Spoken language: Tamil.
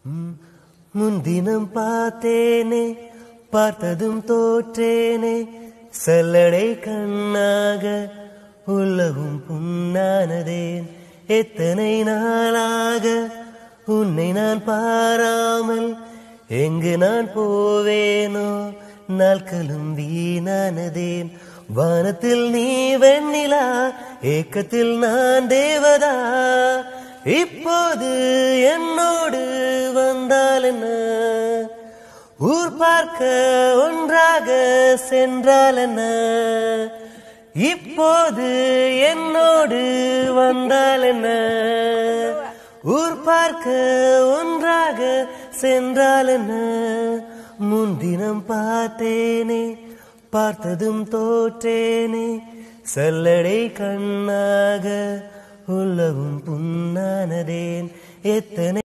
ம், முன்தினம் பார்த்தேனே பார்த்ததும் தோற்றேனே சல்லடை கண்ணாக உள்ளவும் புண்ணானதேன் எத்தனை நாளாக உன்னை நான் பாராமல் எங்கு நான் போவேனோ நாட்களும் வீணானதேன் வானத்தில் நீ வெண்ணிலா ஏக்கத்தில் நான் தேவதா இப்போது என்னோடு வந்தால் என்ன ஊர் பார்க்க ஒன்றாக சென்றால் என்ன இப்போது என்னோடு வந்தால் என்ன ஊர் பார்க்க ஒன்றாக சென்றால் என்ன முன்தினம் பார்த்தேனே பார்த்ததும் தோற்றேனே சல்லடை கண்ணாக உள்ளவும் புண்ணானதேன் எத்தனை